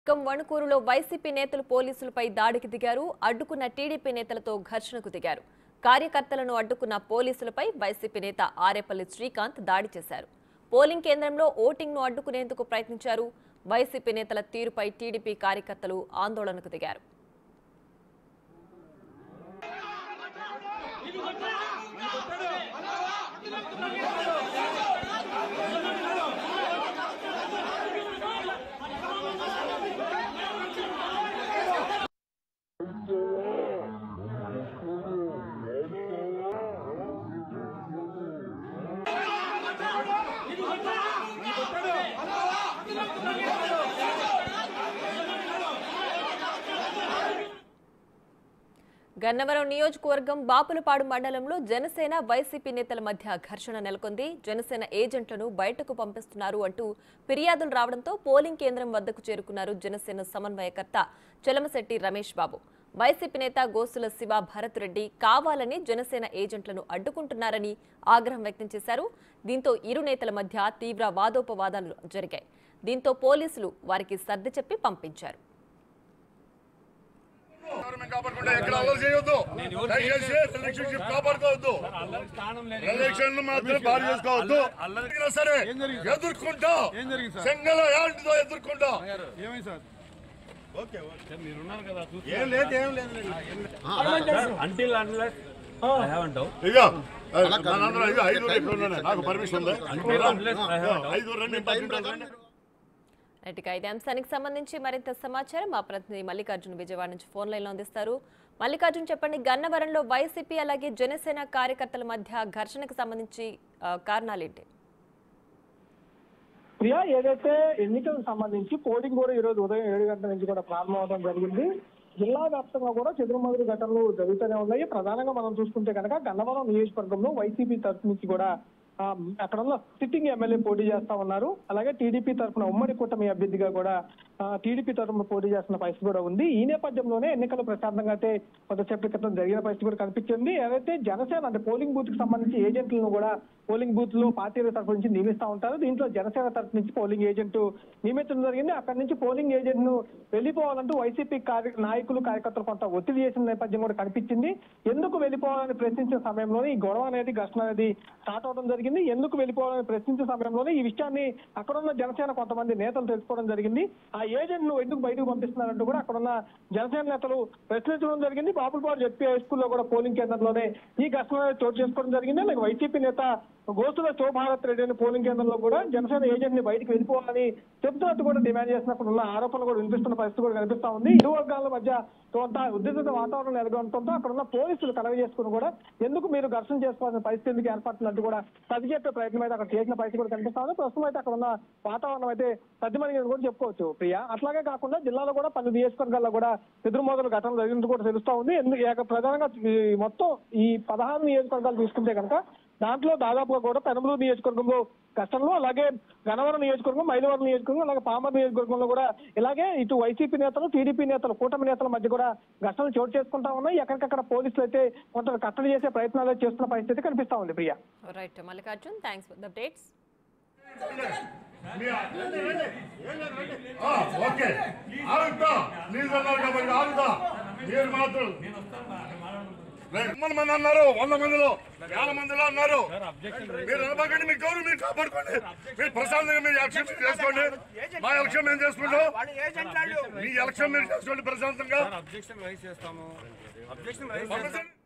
నియోజకవర్గం వణుకూరులో వైసీపీ నేతలు పోలీసులపై దాడికి దిగారు అడ్డుకున్న టీడీపీ నేతలతో ఘర్షణకు దిగారు కార్యకర్తలను అడ్డుకున్న పోలీసులపై వైసీపీ నేత ఆరేపల్లి శ్రీకాంత్ దాడి చేశారు పోలింగ్ కేంద్రంలో ఓటింగ్ను అడ్డుకునేందుకు ప్రయత్నించారు వైసీపీ నేతల తీరుపై టీడీపీ కార్యకర్తలు ఆందోళనకు దిగారు గన్నవరం నియోజకవర్గం బాపులపాడు మండలంలో జనసేన వైసీపీ నేతల మధ్య ఘర్షణ నెలకొంది జనసేన ఏజెంట్లను బయటకు పంపిస్తున్నారు అంటూ ఫిర్యాదులు రావడంతో పోలింగ్ కేంద్రం వద్దకు చేరుకున్నారు జనసేన సమన్వయకర్త చలమశెట్టి రమేష్ బాబు వైసీపీ నేత గోసుల శివ భరత్ రెడ్డి కావాలని జనసేన ఏజెంట్లను అడ్డుకుంటున్నారని ఆగ్రహం వ్యక్తం చేశారు దీంతో ఇరు నేతల మధ్య తీవ్ర వాదోపవాదాలు జరిగాయి దీంతో పోలీసులు వారికి సర్ది చెప్పి పంపించారు గవర్నమెంట్ కాపాడుకుంటే ఎక్కడ అల్లరి చేయొద్దు దయచేసి రిలేషన్షిప్ కాపాడుకోవద్దు ఎలక్షన్లు మాత్రం బాగా చేసుకోవద్దు అల్లరి సరే ఎదుర్కొంటా సింగల్ హ్యాండ్తో ఎదుర్కొంటా ఏమైంది sir until unless I haven't doubt. ఇక మనందరం ఇక ఐదు ఇక్కడ ఉన్నాను నాకు పర్మిషన్ ఉంది unless I have doubt. ఐదు రండి పర్మిషన్ రండి రైట్గా ఇదే అంశానికి సంబంధించి మరింత సమాచారం మా ప్రతినిధి మల్లికార్జున్ విజయవాడ నుంచి ఫోన్ లైన్లో అందిస్తారు మల్లికార్జున్ చెప్పండి గన్నవరంలో వైసీపీ అలాగే జనసేన కార్యకర్తల మధ్య ఘర్షణకు సంబంధించి ఆ, కారణాలేంటి ప్రియా ఏదైతే ఎన్నికలకు సంబంధించి పోలింగ్ కూడా ఈ రోజు ఉదయం ఏడు గంటల నుంచి కూడా ప్రారంభమవడం జరిగింది జిల్లా వ్యాప్తంగా కూడా చెదురుమదురు ఘటనలు జరుగుతూనే ఉన్నాయి ప్రధానంగా మనం చూసుకుంటే కనుక గన్నవరం నియోజకవర్గంలో వైసీపీ తరఫు నుంచి కూడా ఆ, అక్కడ ఉన్న సిట్టింగ్ ఎమ్మెల్యే పోటీ చేస్తా ఉన్నారు అలాగే టీడీపీ తరఫున ఉమ్మడి కూటమి అభ్యర్థిగా కూడా టీడీపీ తరఫున పోటీ చేస్తున్న పరిస్థితి కూడా ఉంది ఈ నేపథ్యంలోనే ఎన్నికలు ప్రశాంతంగా అయితే కొంతసేపటి క్రితం జరిగిన పరిస్థితి కూడా కనిపించింది ఏదైతే జనసేన అంటే పోలింగ్ బూత్ కి సంబంధించి ఏజెంట్లను కూడా పోలింగ్ బూత్ లో పార్టీల తరఫు నుంచి నియమిస్తా ఉంటారు దీంట్లో జనసేన తరఫు నుంచి పోలింగ్ ఏజెంట్ నియమించడం జరిగింది అక్కడి నుంచి పోలింగ్ ఏజెంట్ ను వెళ్ళిపోవాలంటూ వైసీపీ కార్య నాయకులు కార్యకర్తలు కొంత ఒత్తిడి చేసిన నేపథ్యం కూడా కనిపించింది ఎందుకు వెళ్ళిపోవాలని ప్రశ్నించిన సమయంలోనే ఈ గొడవ అనేది ఘర్షణ అనేది స్టార్ట్ అవడం జరిగింది ఎందుకు వెళ్ళిపోవాలని ప్రశ్నించిన సమయంలోనే ఈ విషయాన్ని అక్కడ ఉన్న జనసేన కొంతమంది నేతలు తెలుసుకోవడం జరిగింది ఆ ఏజెంట్ ను ఎందుకు బయటకు పంపిస్తున్నారంటూ కూడా అక్కడ ఉన్న జనసేన నేతలు ప్రశ్నించడం జరిగింది బాపులపాడు జెడ్పీ హై స్కూల్లో కూడా పోలింగ్ కేంద్రంలోనే ఈ ఘర్షణ అనేది చోటు చేసుకోవడం జరిగింది అలాగే వైసీపీ నేత గోసుల శోభారత్ రెడ్డి అనే పోలింగ్ కేంద్రంలో కూడా జనసేన ఏజెంట్ ని బయటకు వెళ్ళిపోవాలని చెప్తున్నట్టు కూడా డిమాండ్ చేసినప్పుడు ఉన్న ఆరోపణలు కూడా వినిపిస్తున్న పరిస్థితి కూడా కనిపిస్తా ఉంది ఇరు వర్గాల మధ్య కొంత ఉద్రిక్త వాతావరణం నెలకొనడంతో అక్కడ ఉన్న పోలీసులు కలగ చేసుకుని కూడా ఎందుకు మీరు ఘర్షణ చేసుకోవాల్సిన పరిస్థితి ఎందుకు ఏర్పడుతున్నట్టు కూడా సర్ది చెప్పే ప్రయత్నం అయితే అక్కడ చేసిన పరిస్థితి కూడా కనిపిస్తా ఉంది ప్రస్తుతం అయితే అక్కడ ఉన్న వాతావరణం అయితే సర్దిమణిగినది కూడా చెప్పుకోవచ్చు ప్రియా అట్లాగే కాకుండా జిల్లాలో కూడా పలు నియోజకవర్గాల్లో కూడా ఎదురుమోదలు ఘటనలు జరిగినట్టు కూడా తెలుస్తా ఉంది ఎందుకు ఏక- ప్రధానంగా ఈ మొత్తం ఈ పదహారు నియోజకవర్గాలు తీసుకుంటే కనుక దాంట్లో దాదాపుగా కూడా పెనమలూరు నియోజకవర్గంలో కష్టంలో అలాగే గనవరం నియోజకవర్గం మైలవరం నియోజకవర్గం అలాగే పామర్ నియోజకవర్గంలో కూడా ఇలాగే ఇటు వైసీపీ నేతలు టీడీపీ నేతలు కూటమి నేతల మధ్య కూడా ఘర్షణలు చోటు చేసుకుంటా ఉన్నాయి ఎక్కడికక్కడ పోలీసులు అయితే కొంత కట్టడి చేసే ప్రయత్నాలు చేస్తున్న పరిస్థితి కనిపిస్తా ఉంది Priya right Mallikarjun thanks for the updates ఆ, ఓకే ఆగుతా ప్లీజ్ అన్నారు కాబట్టి ఆగుతా మీరు మాత్రం వంద మంది అన్నారు వంద మందిలో వేల మందిలో అన్నారు మీరు అనబాకండి మీ గౌరవం మీరు కాపాడుకోండి మీరు ప్రశాంతంగా మీరు ఎలక్షన్ మీరు చేసుకోండి మా ఎలక్షన్ మేము చేసుకుంటాం మీ ఎలక్షన్ మీరు చేసుకోండి ప్రశాంతంగా అబ్జెక్షన్ రైజ్ చేస్తాము అబ్జెక్షన్ రైజ్ పంపించండి.